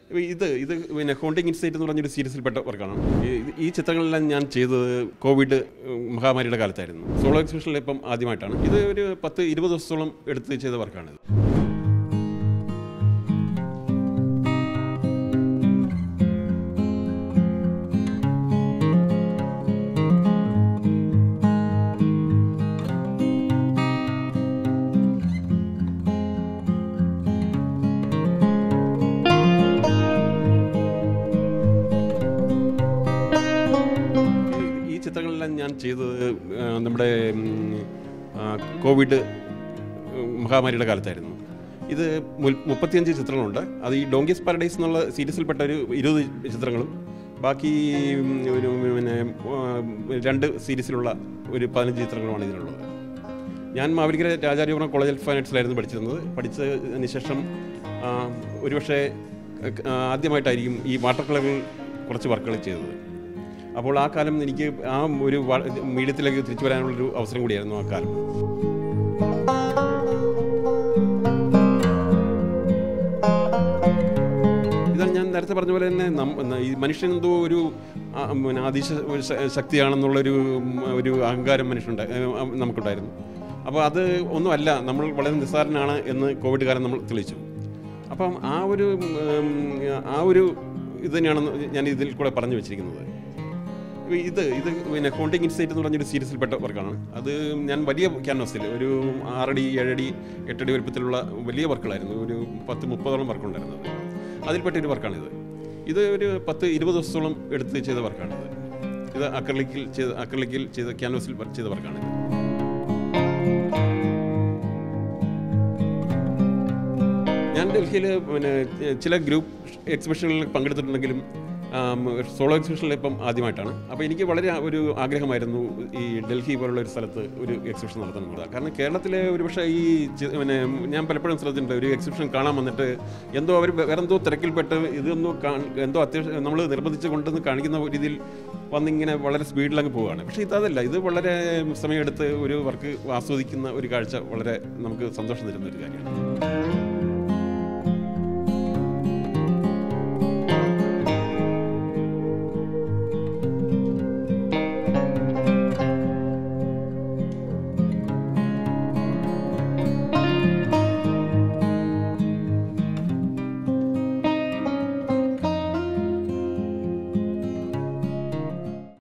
ഇപ്പൊ ഇത് ഇത് പിന്നെ ഹോണ്ടിങ് ഇൻസൈറ്റ് എന്ന് പറഞ്ഞൊരു സീരീസിൽപ്പെട്ട വർക്കാണ് ഈ- ഈ ചിത്രങ്ങളെല്ലാം ഞാൻ ചെയ്തത് കോവിഡ് മഹാമാരിയുടെ കാലത്തായിരുന്നു സോളോ എക്സിബിഷനിൽ ഇപ്പം ആദ്യമായിട്ടാണ് ഇത് ഒരു പത്ത് ഇരുപത് ദിവസത്തോളം എടുത്ത് ചെയ്ത വർക്കാണിത് ഈ- ഈ ചിത്രങ്ങളെല്ലാം ഞാൻ ചെയ്തത് ആ, നമ്മുടെ ഉം, ആ, കോവിഡ് മഹാമാരിയുടെ കാലത്തായിരുന്നു ഇത് മുൽ- മുപ്പത്തിയഞ്ച് ചിത്രങ്ങളുണ്ട് അത് ഈ ഡോങ്കിസ് പാരഡൈസ് എന്നുള്ള സീരീസിൽപ്പെട്ട ഒരു ഇരുപത് ചിത്രങ്ങളും ബാക്കി ഉം, ഒരു പിന്നെ ആ, രണ്ട് സീരീസിലുള്ള ഒരു പതിനഞ്ച് ചിത്രങ്ങളുമാണ് ഇതിലുള്ളത് ഞാൻ മാവേലിക്കര രാജാരിപുരം കോളേജ് ഓഫ് ഫൈനാൻസിലായിരുന്നു പഠിച്ചിരുന്നത് പഠിച്ചതിന് ശേഷം ആ, ഒരുപക്ഷെ ആ, ആദ്യമായിട്ടായിരിക്കും ഈ വാട്ടർ കളറിൽ കുറച്ച് വർക്കുകൾ ചെയ്തത് അപ്പോൾ ആ കാലം എനിക്ക് ആ ഒരു വ- മീഡിയത്തിലേക്ക് തിരിച്ചു വരാനുള്ളൊരു അവസരം കൂടിയായിരുന്നു ആ കാലം ഇതാണ് ഞാൻ നേരത്തെ പറഞ്ഞ പോലെ തന്നെ നം- ന- ഈ മനുഷ്യൻ എന്തോ ഒരു ആ, പിന്നെ അതിശ ഒരു ശ- ശക്തിയാണെന്നുള്ളൊരു ഉം, ഒരു അഹങ്കാരം മനുഷ്യനുണ്ട് നമുക്കുണ്ടായിരുന്നു അപ്പോൾ അത് ഒന്നുമല്ല നമ്മൾ വളരെ നിസ്സാരനാണ് എന്ന് കോവിഡ് കാലം നമ്മൾ തെളിയിച്ചു അപ്പം ആ ഒരു ഉം, ആ ഒരു ഇത് തന്നെയാണ് ഞാൻ ഇതിൽ കൂടെ പറഞ്ഞു വെച്ചിരിക്കുന്നത് ഇപ്പൊ ഇത് ഇത് പിന്നെ ഹോണ്ടിങ് ഇൻസൈറ്റ് എന്ന് പറഞ്ഞൊരു സീരീസിൽപ്പെട്ട വർക്കാണ് അത് ഞാൻ വലിയ ക്യാൻവാസിൽ ഒരു ആറടി ഏഴടി എട്ടടി വലുപ്പത്തിലുള്ള വലിയ വർക്കുകളായിരുന്നു ഒരു പത്ത് മുപ്പതോളം വർക്കുണ്ടായിരുന്നത് അതിൽപ്പെട്ട ഒരു വർക്കാണിത് ഇത് ഒരു പത്ത് ഇരുപത് ദിവസത്തോളം എടുത്ത് ചെയ്ത വർക്കാണിത് ഇത് അക്രലിക്കിൽ ചെയ്ത അക്രലിക്കിൽ ചെയ്ത ക്യാൻവാസിൽ വർക്ക് ചെയ്ത വർക്കാണിത് ഞാൻ ഡൽഹിയിൽ പിന്നെ ചില ഗ്രൂപ്പ് എക്സിബിഷനുകളിൽ പങ്കെടുത്തിട്ടുണ്ടെങ്കിലും ആം, സോളോ എക്സിബിഷനിൽ ഇപ്പം ആദ്യമായിട്ടാണ് അപ്പോൾ എനിക്ക് വളരെ ഒരു ആഗ്രഹമായിരുന്നു ഈ ഡൽഹി പോലുള്ള ഒരു സ്ഥലത്ത് ഒരു എക്സിബിഷൻ നടത്തണമെന്നുള്ളത് കാരണം കേരളത്തിലെ ഒരുപക്ഷെ ഈ ചി- പിന്നെ ഞാൻ പലപ്പോഴും ശ്രദ്ധിച്ചിട്ടുണ്ട് ഒരു എക്സിബിഷൻ കാണാൻ വന്നിട്ട് എന്തോ അവർ വേറെ എന്തോ തിരക്കിൽപ്പെട്ട് ഇതൊന്നും കാ- എന്തോ അത്യാവശ്യം നമ്മൾ നിർബന്ധിച്ച് കൊണ്ടുവന്ന് കാണിക്കുന്ന രീതിയിൽ വന്നിങ്ങനെ വളരെ സ്പീഡിലങ്ങ് പോവുകയാണ് പക്ഷേ ഇതല്ല ഇത് വളരെ സമയമെടുത്ത് ഒരു വർക്ക് ആസ്വദിക്കുന്ന ഒരു കാഴ്ച വളരെ നമുക്ക് സന്തോഷം തരുന്ന ഒരു കാര്യമാണ്